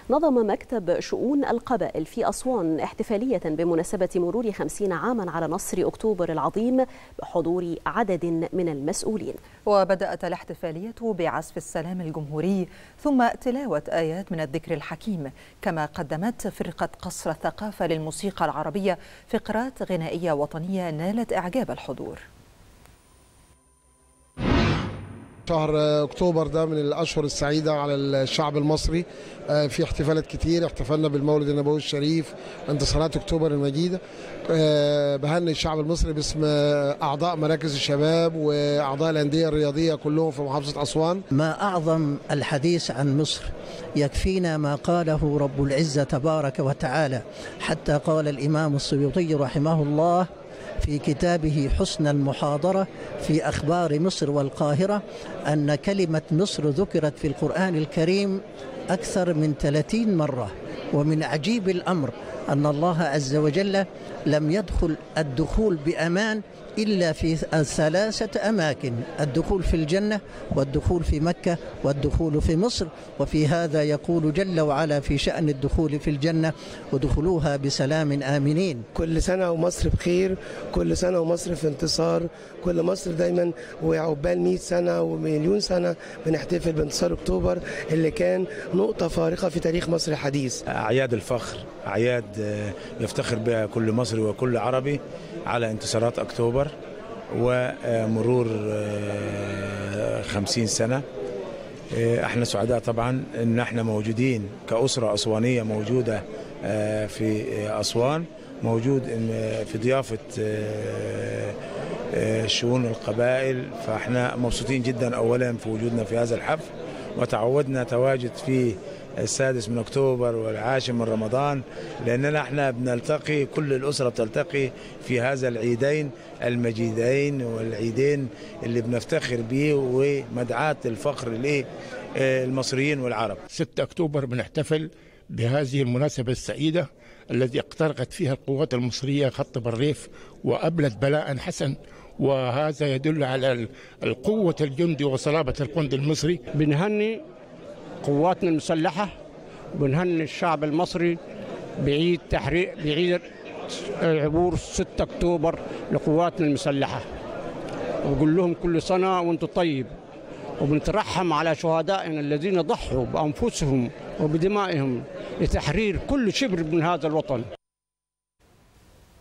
نظم مكتب شؤون القبائل في أسوان احتفالية بمناسبة مرور خمسين عاما على نصر أكتوبر العظيم بحضور عدد من المسؤولين وبدأت الاحتفالية بعزف السلام الجمهوري ثم تلاوة آيات من الذكر الحكيم كما قدمت فرقة قصر الثقافة للموسيقى العربية فقرات غنائية وطنية نالت إعجاب الحضور شهر اكتوبر ده من الاشهر السعيده على الشعب المصري في احتفالات كتير احتفلنا بالمولد النبوي الشريف انتصارات اكتوبر المجيده بهني الشعب المصري باسم اعضاء مراكز الشباب واعضاء الانديه الرياضيه كلهم في محافظه اسوان ما اعظم الحديث عن مصر يكفينا ما قاله رب العزه تبارك وتعالى حتى قال الامام السيوطي رحمه الله في كتابه حسن المحاضرة في أخبار مصر والقاهرة أن كلمة مصر ذكرت في القرآن الكريم أكثر من 30 مرة ومن عجيب الأمر أن الله عز وجل لم يدخل الدخول بأمان إلا في ثلاثة أماكن الدخول في الجنة والدخول في مكة والدخول في مصر وفي هذا يقول جل وعلا في شأن الدخول في الجنة ودخلوها بسلام آمنين كل سنة ومصر بخير كل سنة ومصر في انتصار كل مصر دايما وعقبال 100 سنة ومليون سنة بنحتفل بانتصار أكتوبر اللي كان نقطة فارقة في تاريخ مصر الحديث أعياد الفخر أعياد يفتخر بها كل مصري وكل عربي على انتصارات أكتوبر ومرور خمسين سنة احنا سعداء طبعا ان احنا موجودين كأسرة أسوانية موجودة في أسوان موجود في ضيافة شؤون القبائل فاحنا مبسوطين جدا اولا في وجودنا في هذا الحفل وتعودنا تواجد في السادس من اكتوبر والعاشر من رمضان لاننا احنا بنلتقي كل الاسره بتلتقي في هذا العيدين المجيدين والعيدين اللي بنفتخر به ومدعاه الفخر للمصريين والعرب 6 اكتوبر بنحتفل بهذه المناسبه السعيده التي اقترقت فيها القوات المصريه خط بالريف وابلت بلاء حسن وهذا يدل على القوة الجندي وصلابة الجند المصري بنهني قواتنا المسلحة بنهني الشعب المصري بعيد تحرير بعيد عبور 6 أكتوبر لقواتنا المسلحة وبقول لهم كل سنة وانتم طيب وبنترحم على شهدائنا الذين ضحوا بأنفسهم وبدمائهم لتحرير كل شبر من هذا الوطن